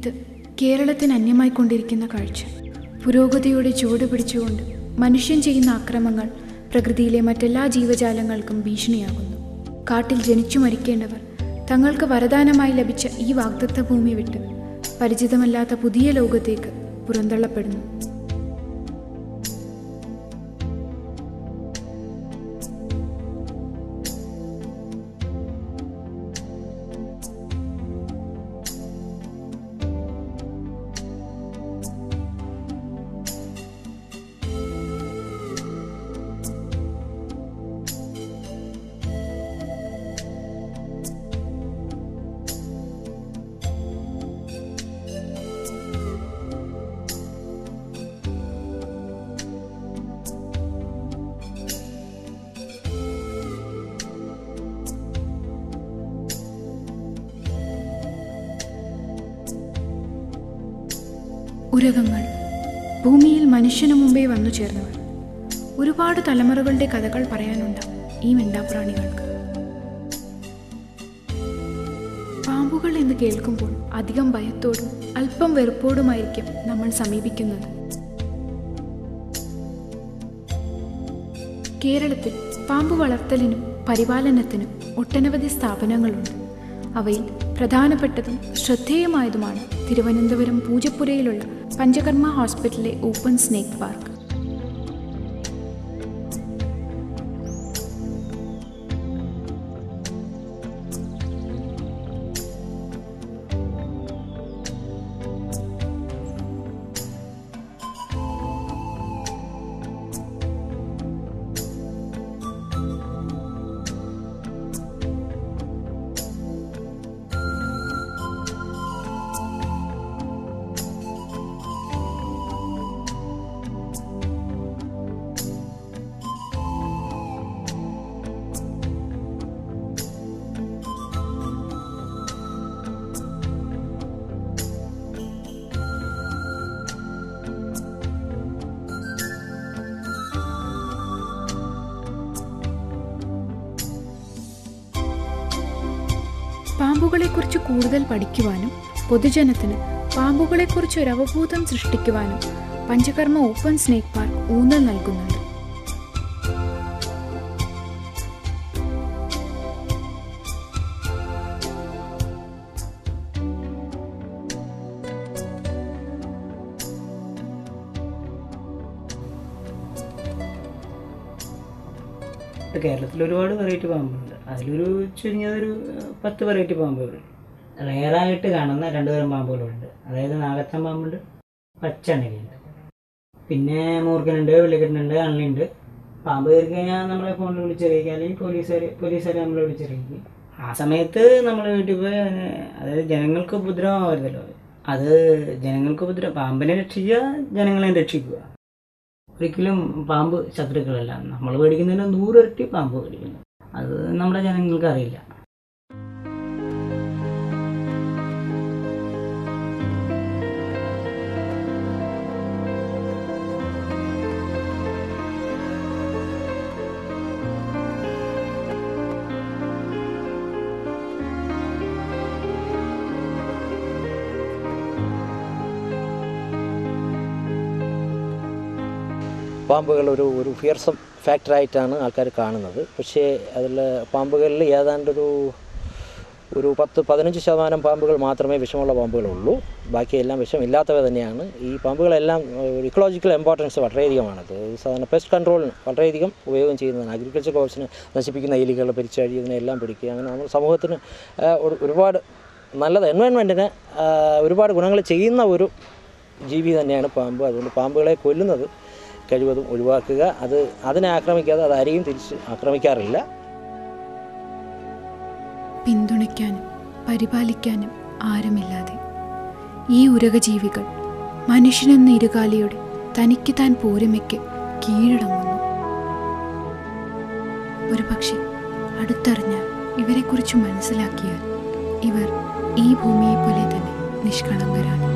ഇത് കേരളത്തിന് അന്യമായിക്കൊണ്ടിരിക്കുന്ന കാഴ്ച പുരോഗതിയുടെ ചുവട് പിടിച്ചുകൊണ്ട് മനുഷ്യൻ ചെയ്യുന്ന അക്രമങ്ങൾ പ്രകൃതിയിലെ മറ്റെല്ലാ ജീവജാലങ്ങൾക്കും ഭീഷണിയാകുന്നു കാട്ടിൽ ജനിച്ചു മരിക്കേണ്ടവർ തങ്ങൾക്ക് വരദാനമായി ലഭിച്ച ഈ വാഗ്ദത്ത ഭൂമി വിട്ട് പരിചിതമല്ലാത്ത പുതിയ ലോകത്തേക്ക് പുറന്തള്ളപ്പെടുന്നു ഉരകങ്ങൾ ഭൂമിയിൽ മനുഷ്യനു മുമ്പേ വന്നു ചേർന്നവർ ഒരുപാട് തലമുറകളുടെ കഥകൾ പറയാനുണ്ട് ഈ മിണ്ടാപ്രാണികൾക്ക് പാമ്പുകൾ എന്ന് കേൾക്കുമ്പോൾ അധികം ഭയത്തോടും അല്പം വെറുപ്പോടുമായിരിക്കും നമ്മൾ സമീപിക്കുന്നത് കേരളത്തിൽ പാമ്പ് വളർത്തലിനും പരിപാലനത്തിനും ഒട്ടനവധി സ്ഥാപനങ്ങളുണ്ട് അവയിൽ പ്രധാനപ്പെട്ടതും ശ്രദ്ധേയമായതുമാണ് തിരുവനന്തപുരം പൂജപ്പുരയിലുള്ള പഞ്ചകർമ്മ ഹോസ്പിറ്റലിലെ ഓപ്പൺ സ്നേക്ക് പാർക്ക് പാമ്പുകളെക്കുറിച്ച് കൂടുതൽ പഠിക്കുവാനും പൊതുജനത്തിന് പാമ്പുകളെക്കുറിച്ച് ഒരു അവബോധം സൃഷ്ടിക്കുവാനും പഞ്ചകർമ്മ ഓപ്പൺ സ്നേക്ക് പാർക്ക് ഊന്നൽ നൽകുന്നുണ്ട് കേരളത്തിൽ ഒരുപാട് വെറൈറ്റി പാമ്പുണ്ട് അതിലൊരു ചുരുങ്ങിയതൊരു പത്ത് വെറൈറ്റി പാമ്പുകൾ റെയറായിട്ട് കാണുന്ന രണ്ട് തരം പാമ്പുകളുണ്ട് അതായത് നാഗത്തൻ പാമ്പുണ്ട് പച്ചണലിയുണ്ട് പിന്നെ മൂർഖനുണ്ട് വെള്ളിക്കെട്ടനുണ്ട് അള്ളിയുണ്ട് പാമ്പ് കയറി കഴിഞ്ഞാൽ നമ്മളെ ഫോണിൽ വിളിച്ചറിയിക്കുക അല്ലെങ്കിൽ പോലീസുകാർ പോലീസുകാർ നമ്മളെ വിളിച്ചറിയിക്കും ആ സമയത്ത് നമ്മൾ വീട്ടിൽ പോയി അതിനെ അതായത് ജനങ്ങൾക്ക് ഉപദ്രവമാവരുതല്ലോ അത് ജനങ്ങൾക്ക് ഉപദ്രവം പാമ്പിനെ രക്ഷിക്കുക ജനങ്ങളെ രക്ഷിക്കുക ഒരിക്കലും പാമ്പ് ശത്രുക്കളല്ല നമ്മൾ പേടിക്കുന്നതിന് നൂറിരട്ടി പാമ്പ് പേടിക്കുന്നു അത് നമ്മുടെ ജനങ്ങൾക്ക് അറിയില്ല പാമ്പുകൾ ഒരു ഒരു ഫിയർസം ഫാക്ടറായിട്ടാണ് ആൾക്കാർ കാണുന്നത് പക്ഷേ അതിൽ പാമ്പുകളിൽ ഏതാണ്ടൊരു ഒരു പത്ത് പതിനഞ്ച് ശതമാനം പാമ്പുകൾ മാത്രമേ വിഷമുള്ള പാമ്പുകളുള്ളൂ ബാക്കിയെല്ലാം വിഷമില്ലാത്തവ തന്നെയാണ് ഈ പാമ്പുകളെല്ലാം ഇക്കോളജിക്കൽ ഇമ്പോർട്ടൻസ് വളരെയധികമാണത് സാധാരണ പെസ്റ്റ് കൺട്രോളിന് വളരെയധികം ഉപയോഗം ചെയ്യുന്നതാണ് അഗ്രികൾച്ചർ കോഴ്സിന് നശിപ്പിക്കുന്ന എലികൾ പെരിച്ചാഴി ഇതിനെല്ലാം പിടിക്കുക അങ്ങനെ നമ്മൾ സമൂഹത്തിന് ആ, ഒരു- ഒരുപാട് നല്ലത് എൻവയൺമെൻറ്റിന് ഒരുപാട് ഗുണങ്ങൾ ചെയ്യുന്ന ഒരു ജീവി തന്നെയാണ് പാമ്പ് അതുകൊണ്ട് പാമ്പുകളെ കൊല്ലുന്നത് കഴിവതും ഒഴിവാക്കുക അത് അതിനെ ആക്രമിക്കാതെ അത് ആരെയും തിരിച്ച് ആക്രമിക്കാറില്ല പിന്തുണയ്ക്കാനും പരിപാലിക്കാനും ആരുമില്ലാതെ ഈ ഉരകജീവികൾ മനുഷ്യനെന്ന ഇരുകാലിയുടെ തനിക്ക് താൻ പോരുമയ്ക്ക് കീഴടങ്ങുന്നു ഒരുപക്ഷെ അടുത്തറിഞ്ഞാൽ ഇവരെക്കുറിച്ച് മനസ്സിലാക്കിയാൽ ഇവർ ഈ ഭൂമിയെപ്പോലെ തന്നെ നിഷ്കളങ്കരാണ്